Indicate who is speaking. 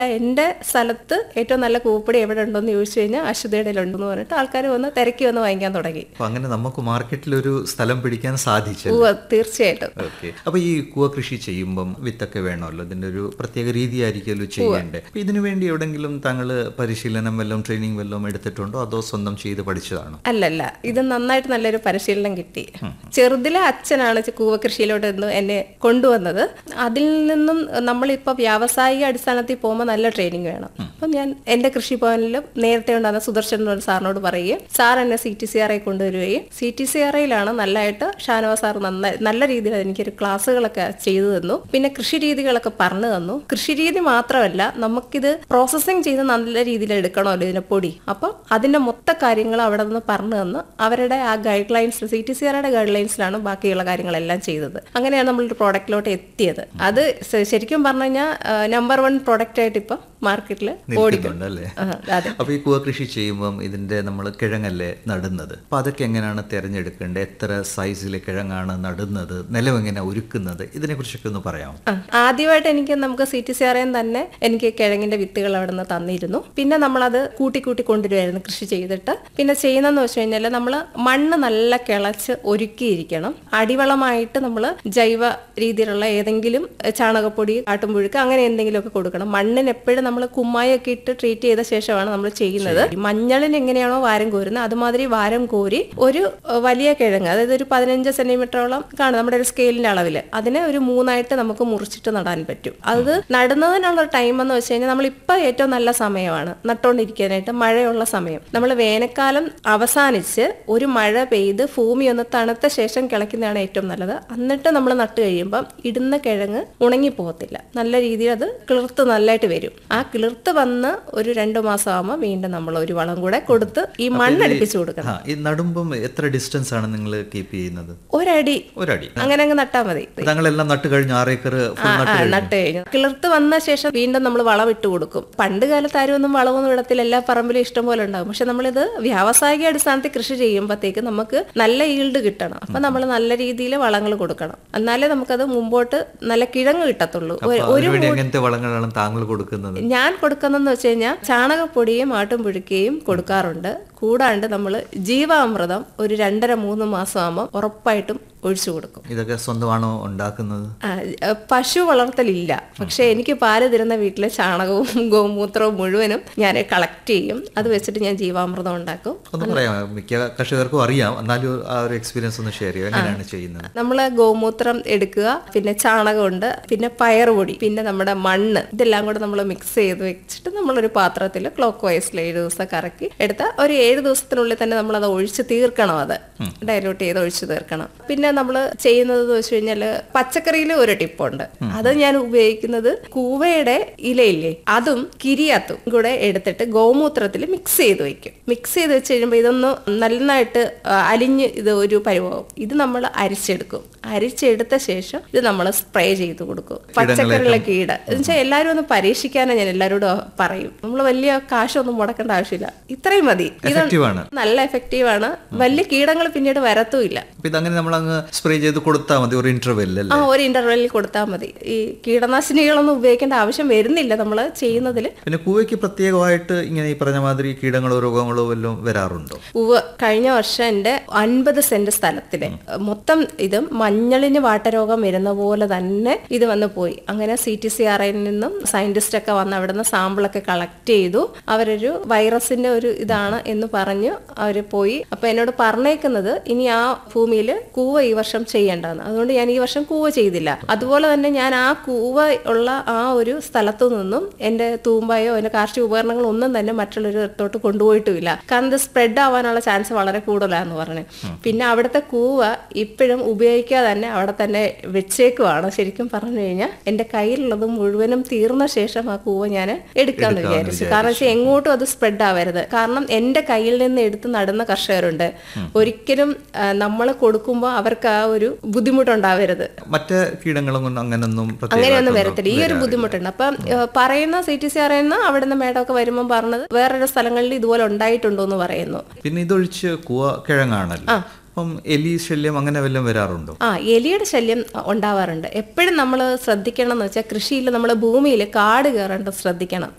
Speaker 1: എൻ്റെ സ്ഥലത്ത് ഏറ്റവും നല്ല കൂപ്പടി എവിടെ ഉണ്ടെന്ന് ചോദിച്ചു കഴിഞ്ഞാൽ അശ്വതിയുടെ ഉണ്ടെന്ന് പറഞ്ഞിട്ട് ആൾക്കാർ വന്ന് തിരക്കി വന്ന് വാങ്ങിക്കാൻ തുടങ്ങി
Speaker 2: അപ്പൊ അങ്ങനെ നമുക്ക് മാർക്കറ്റിൽ ഒരു സ്ഥലം പിടിക്കാൻ സാധിച്ചു
Speaker 1: ഉവ്വ്, തീർച്ചയായിട്ടും
Speaker 2: ഓക്കെ അപ്പൊ ഈ കൂവ കൃഷി ചെയ്യുമ്പം വിത്തൊക്കെ വേണമല്ലോ ഇതിന്റെ ഒരു പ്രത്യേക രീതി ആയിരിക്കുമല്ലോ ചെയ്യേണ്ടത് അപ്പൊ ഇതിനു വേണ്ടി എവിടെങ്കിലും താങ്കൾ പരിശീലനം വല്ലതും ട്രെയിനിങ് വല്ലതും എടുത്തിട്ടുണ്ടോ അതോ സ്വന്തം ചെയ്ത് പഠിച്ചതാണോ
Speaker 1: അല്ലല്ല ഇത് നന്നായിട്ട് നല്ലൊരു പരിശീലനം കിട്ടി ചെറുതിലെ അച്ഛനാണ് ചെ- കൂവകൃഷിയിലോട്ട് ഇന്ന് എന്നെ കൊണ്ടുവന്നത് അതിൽ നിന്നും നമ്മളിപ്പോൾ വ്യാവസായിക അടിസ്ഥാനത്തിൽ പോകുമ്പോൾ നല്ല ട്രെയിനിങ് വേണം അപ്പം ഞാൻ എൻ്റെ കൃഷിഭവനിൽ നേരത്തെ ഉണ്ടാകുന്ന സുദർശൻ എന്ന് പറഞ്ഞ സാറിനോട് പറയുകയും സാർ എന്നെ C T C R I കൊണ്ടുവരികയും സി ടി സി ആർ ഐയിലാണ് നല്ലതായിട്ട് ഷാനവാ സാർ നന്നായി നല്ല രീതിയിൽ എനിക്കൊരു ക്ലാസ്സുകളൊക്കെ ചെയ്തു തന്നു പിന്നെ കൃഷി രീതികളൊക്കെ പറഞ്ഞു തന്നു കൃഷി രീതി മാത്രമല്ല നമുക്കിത് പ്രോസസ്സിങ് ചെയ്ത് നല്ല രീതിയിൽ എടുക്കണമല്ലോ ഇതിന്റെ പൊടി അപ്പം അതിന്റെ മൊത്ത കാര്യങ്ങൾ അവിടെ നിന്ന് പറഞ്ഞു തന്ന് അവരുടെ ആ guidelines C T C ആറുടെ ഗൈഡ് ലൈൻസിലാണ് ബാക്കിയുള്ള കാര്യങ്ങളെല്ലാം ചെയ്തത് അങ്ങനെയാണ് നമ്മളൊരു പ്രോഡക്റ്റിലോട്ട് എത്തിയത് അത് ശ- ശരിക്കും പറഞ്ഞു കഴിഞ്ഞാൽ നമ്പർ വൺ പ്രോഡക്റ്റ് ആയിട്ട് ഇപ്പം മാർക്കറ്റിൽ ഓടിക്കും
Speaker 2: നിൽക്കുന്നുണ്ട് അല്ലേ
Speaker 1: ആ, അതെ
Speaker 2: അപ്പൊ ഈ കൂവ കൃഷി ചെയ്യുമ്പം ഇതിന്റെ നമ്മൾ കിഴങ്ങല്ലേ നടുന്നത് അപ്പൊ അതൊക്കെ എങ്ങനെയാണ് തിരഞ്ഞെടുക്കേണ്ടത് എത്ര സൈസിലെ കിഴങ്ങാണ് നടുന്നത് നിലം എങ്ങനെ ഒരുക്കുന്നത് ഇതിനെ കുറിച്ചൊക്കെ ഒന്ന് പറയാമോ
Speaker 1: ആ, ആദ്യമായിട്ട് എനിക്ക് നമുക്ക് സി ടി സി അറിയാൻ തന്നെ എനിക്ക് കിഴങ്ങിന്റെ വിത്തുകൾ അവിടെ നിന്ന് തന്നിരുന്നു പിന്നെ നമ്മളത് കൂട്ടി കൂട്ടി കൊണ്ടുവരുമായിരുന്നു കൃഷി ചെയ്തിട്ട് പിന്നെ ചെയ്യുന്നതെന്ന് വെച്ച് കഴിഞ്ഞാൽ നമ്മൾ മണ്ണ് നല്ല കിളച്ച് ഒരുക്കിയിരിക്കണം അടിവളമായിട്ട് നമ്മൾ ജൈവ രീതിയിലുള്ള ഏതെങ്കിലും എഹ്, ചാണകപ്പൊടി ആട്ടുംപുഴുക്ക് അങ്ങനെ എന്തെങ്കിലുമൊക്കെ കൊടുക്കണം മണ്ണിന് എപ്പോഴും നമ്മൾ കുമ്മായൊക്കെ ഇട്ട് ട്രീറ്റ് ചെയ്ത ശേഷമാണ് നമ്മൾ ചെയ്യുന്നത് മഞ്ഞളിന് എങ്ങനെയാണോ വാരം കോരുന്നത് അതുമാതിരി വാരം കോരി ഒരു എഹ്, വലിയ കിഴങ്ങ് അതായത് ഒരു പതിനഞ്ച് സെന്റിമീറ്ററോളം കാണും നമ്മുടെ ഒരു സ്കെയിലിന്റെ അളവിൽ അതിനെ ഒരു മൂന്നായിട്ട് നമുക്ക് മുറിച്ചിട്ട് നടാൻ പറ്റും അത് നടുന്നതിനുള്ള ടൈം എന്ന് വെച്ച് കഴിഞ്ഞാൽ നമ്മളിപ്പോൾ ഏറ്റവും നല്ല സമയമാണ് നട്ടുകൊണ്ടിരിക്കാനായിട്ട് മഴയുള്ള സമയം നമ്മൾ വേനൽക്കാലം അവസാനിച്ച് ഒരു മഴ പെയ്ത് ഭൂമി ഒന്ന് തണുത്ത ശേഷം കിളയ്ക്കുന്നതാണ് ഏറ്റവും നല്ലത് എന്നിട്ട് നമ്മൾ നട്ട് കഴിയുമ്പം ഇടുന്ന കിഴങ്ങ് ഉണങ്ങിപ്പോകത്തില്ല നല്ല രീതിയിൽ അത് കിളിർത്ത് നല്ലതായിട്ട് വരും ആ കിളിർത്ത് വന്ന് ഒരു രണ്ടു മാസം ആകുമ്പോൾ വീണ്ടും നമ്മൾ ഒരു വളം കൂടെ കൊടുത്ത് ഈ മണ്ണടിപ്പിച്ചു കൊടുക്കണം
Speaker 2: ആ ഈ നടുമ്പം എത്ര ഡിസ്റ്റൻസ് ആണ് നിങ്ങൾ കീപ്പ് ചെയ്യുന്നത്
Speaker 1: ഒരടി
Speaker 2: ഒരടി
Speaker 1: അങ്ങനെ അങ്ങ് നട്ടാൽ മതി
Speaker 2: താങ്കളെല്ലാം നട്ട് കഴിഞ്ഞു ആറേക്കർ ഫുൾ
Speaker 1: ആ,
Speaker 2: നട്ട്
Speaker 1: ആ,
Speaker 2: കഴിഞ്ഞു
Speaker 1: നട്ട് കഴിഞ്ഞു കിളിർത്ത് വന്ന ശേഷം വീണ്ടും നമ്മൾ വളം ഇട്ട് കൊടുക്കും പണ്ട് കാലത്ത് ആരും ഒന്നും വളമൊന്നും ഇടത്തില്ല എല്ലാ പറമ്പിലും ഇഷ്ടം പോലെ ഉണ്ടാകും പക്ഷെ നമ്മളിത് വ്യാവസായിക അടിസ്ഥാനത്തിൽ കൃഷി ചെയ്യുമ്പോഴത്തേക്ക് നമുക്ക് നല്ല ഈൽഡ് കിട്ടണം അപ്പൊ നമ്മൾ നല്ല രീതിയിൽ വളങ്ങൾ കൊടുക്കണം എന്നാലേ നമുക്കത് മുമ്പോട്ട് നല്ല കിഴങ്ങ് കിട്ടത്തുള്ളൂ
Speaker 2: അപ്പൊ
Speaker 1: ഒരു- ഒരു
Speaker 2: അതിനുവേണ്ടി എങ്ങനത്തെ വളങ്ങളാണ് താങ്കൾ കൊടുക്കുന്നത്
Speaker 1: ഞാൻ കൊടുക്കുന്നതെന്ന് വെച്ച് കഴിഞ്ഞാൽ ചാണകപ്പൊടിയും ആട്ടും പുഴുക്കയും കൊടുക്കാറുണ്ട് കൂടാണ്ട് നമ്മൾ ജീവാമൃതം ഒരു രണ്ടര മൂന്ന് മാസം ആകുമ്പോൾ ഉറപ്പായിട്ടും ഒഴിച്ചു കൊടുക്കും
Speaker 2: ഇതൊക്കെ സ്വന്തമാണോ ഉണ്ടാക്കുന്നത്
Speaker 1: ആ, ഏ, പശു വളർത്തലില്ല പക്ഷെ എനിക്ക് പാല് തരുന്ന വീട്ടിലെ ചാണകവും ഗോമൂത്രവും മുഴുവനും ഞാൻ കളക്ട് ചെയ്യും അത് വെച്ചിട്ട് ഞാൻ ജീവാമൃതം ഉണ്ടാക്കും
Speaker 2: ഒന്ന് പറയാം മിക്ക കർഷകർക്കും അറിയാം എന്നാലും ആ ഒരു എക്സ്പീരിയൻസ് ഒന്ന് ഷെയർ ചെയ്യാം എങ്ങനെയാണ് ചെയ്യുന്നത്
Speaker 1: നമ്മൾ ഗോമൂത്രം എടുക്കുക പിന്നെ ചാണകമുണ്ട് പിന്നെ പയറുപൊടി പിന്നെ നമ്മുടെ മണ്ണ് ഇതെല്ലാം കൂടെ നമ്മൾ മിക്സ് ചെയ്ത് വെച്ചിട്ട് നമ്മളൊരു പാത്രത്തിൽ ക്ലോക്ക് വൈസിൽ ഏഴ് ദിവസം കറക്കി എടുത്ത ഒരു ഏഴ് ദിവസത്തിനുള്ളിൽ തന്നെ നമ്മൾ അത് ഒഴിച്ച് തീർക്കണം അത് ഡൈലൂട്ട് ചെയ്ത് ഒഴിച്ച് തീർക്കണം പിന്നെ നമ്മൾ ചെയ്യുന്നത് എന്ന് വെച്ച് കഴിഞ്ഞാൽ പച്ചക്കറിയിൽ ഒരു ടിപ്പുണ്ട് അത് ഞാൻ ഉപയോഗിക്കുന്നത് കൂവയുടെ ഇലയില്ലേ അതും കിരിയാത്തും കൂടെ എടുത്തിട്ട് ഗോമൂത്രത്തിൽ മിക്സ് ചെയ്ത് വെക്കും മിക്സ് ചെയ്ത് വെച്ച് കഴിയുമ്പോൾ ഇതൊന്ന് നന്നായിട്ട് ആ, അലിഞ്ഞ് ഇത് ഒരു പരുവാകും ഇത് നമ്മൾ അരിച്ചെടുക്കും അരിച്ചെടുത്ത ശേഷം ഇത് നമ്മൾ സ്പ്രേ ചെയ്ത് കൊടുക്കും പച്ചക്കറിയിലെ കീട എന്നുവെച്ചാൽ എല്ലാവരും ഒന്ന് പരീക്ഷിക്കാനാണ് ഞാൻ എല്ലാവരോടും പറയും നമ്മൾ വലിയ കാശൊന്നും മുടക്കേണ്ട ആവശ്യമില്ല ഇത്രയും മതി ഇത്
Speaker 2: എഫക്റ്റീവ് ആണ്
Speaker 1: നല്ല എഫക്റ്റീവ് ആണ് വലിയ കീടങ്ങൾ പിന്നീട് വരത്തുമില്ല
Speaker 2: അപ്പൊ ഇതങ്ങനെ നമ്മൾ അങ്ങ് സ്പ്രേ ചെയ്ത് കൊടുത്താൽ മതി ഒരു ഇന്റർവെൽ
Speaker 1: ആ
Speaker 2: അല്ലേ
Speaker 1: ഒരു ഇന്റർവെല്ലിൽ കൊടുത്താൽ മതി ഈ കീടനാശിനികളൊന്നും ഉപയോഗിക്കേണ്ട ആവശ്യം വരുന്നില്ല നമ്മൾ ചെയ്യുന്നതിൽ
Speaker 2: പിന്നെ കൂവയ്ക്ക് പ്രത്യേകമായിട്ട് ഇങ്ങനെ ഈ പറഞ്ഞ മാതിരി കീടങ്ങളോ രോഗങ്ങളോ വല്ലതും വരാറുണ്ടോ
Speaker 1: ഉവ്വ് കഴിഞ്ഞ വർഷം എൻ്റെ അൻപത് സെന്റ് സ്ഥലത്തില് മൊത്തം ഇതും മഞ്ഞളിന് വാട്ടരോഗം വരുന്ന പോലെ തന്നെ ഇത് വന്ന് പോയി അങ്ങനെ സി ടി സി ആർ ഐയിൽ നിന്നും സയന്റിസ്റ്റ് ഒക്കെ വന്ന് അവിടെ നിന്ന് സാമ്പിളൊക്കെ കളക്ട് ചെയ്തു അവരൊരു വൈറസിന്റെ ഒരു ഇതാണ് എന്ന് പറഞ്ഞു അവർ പോയി അപ്പൊ എന്നോട് പറഞ്ഞേക്കുന്നത് ഇനി ആ ഭൂമിയിൽ കൂവ ഈ വർഷം ചെയ്യേണ്ടതെന്ന് അതുകൊണ്ട് ഞാൻ ഈ വർഷം കൂവ ചെയ്തില്ല അതുപോലെ തന്നെ ഞാൻ ആ കൂവ ഉള്ള ആ ഒരു സ്ഥലത്തു നിന്നും എൻ്റെ തൂമ്പായോ എൻ്റെ കാർഷിക ഉപകരണങ്ങളോ ഒന്നും തന്നെ മറ്റുള്ളൊരു ഇടത്തോട്ട് കൊണ്ടുപോയിട്ടുമില്ല കാരണം ഇത് സ്പ്രെഡ് ആവാനുള്ള ചാൻസ് വളരെ കൂടുതലാന്ന് പറഞ്ഞു പിന്നെ അവിടുത്തെ കൂവ ഇപ്പോഴും ഉപയോഗിക്കാതെ തന്നെ അവിടെ തന്നെ വെച്ചേക്കുവാണ് ശരിക്കും പറഞ്ഞു കഴിഞ്ഞാൽ എൻ്റെ കയ്യിലുള്ളത് മുഴുവനും തീർന്ന ശേഷം ആ കൂവ ഞാൻ എടുക്കാന്ന് വിചാരിച്ചു കാരണം വെച്ചാൽ എങ്ങോട്ടും അത് സ്പ്രെഡ് ആവരുത് കാരണം എൻ്റെ കയ്യിൽ നിന്ന് എടുത്ത് നടുന്ന കർഷകരുണ്ട് ഒരിക്കലും നമ്മൾ കൊടുക്കുമ്പോൾ അവർക്ക് ആ ഒരു ബുദ്ധിമുട്ടുണ്ടാവരുത്
Speaker 2: മറ്റ് കീടങ്ങളും കൊണ്ട് അങ്ങനൊന്നും
Speaker 1: അങ്ങനെയൊന്നും
Speaker 2: പ്രത്യേകമായിട്ടൊന്നും
Speaker 1: വരത്തില്ല ഈ ഒരു ബുദ്ധിമുട്ടുണ്ട് അപ്പം ഏഹ്, പറയുന്ന സി ടി സി അറിയുന്ന അവിടുന്ന് മേഡമൊക്കെ വരുമ്പോൾ പറഞ്ഞത് വേറൊരു സ്ഥലങ്ങളിൽ ഇതുപോലെ ഉണ്ടായിട്ടുണ്ടോ എന്ന് പറയുന്നു
Speaker 2: പിന്നെ ഇതൊഴിച്ച് കൂവ കിഴങ്ങാണല്ലോ അപ്പം അപ്പം എലി ശല്യം അങ്ങനെ വല്ലതും വരാറുണ്ടോ
Speaker 1: ആ എലിയുടെ ശല്യം ഉണ്ടാവാറുണ്ട് എപ്പോഴും നമ്മൾ ശ്രദ്ധിക്കണം എന്ന് വെച്ചാൽ കൃഷിയിൽ നമ്മൾ ഭൂമിയിൽ കാട് കയറേണ്ടത് ശ്രദ്ധിക്കണം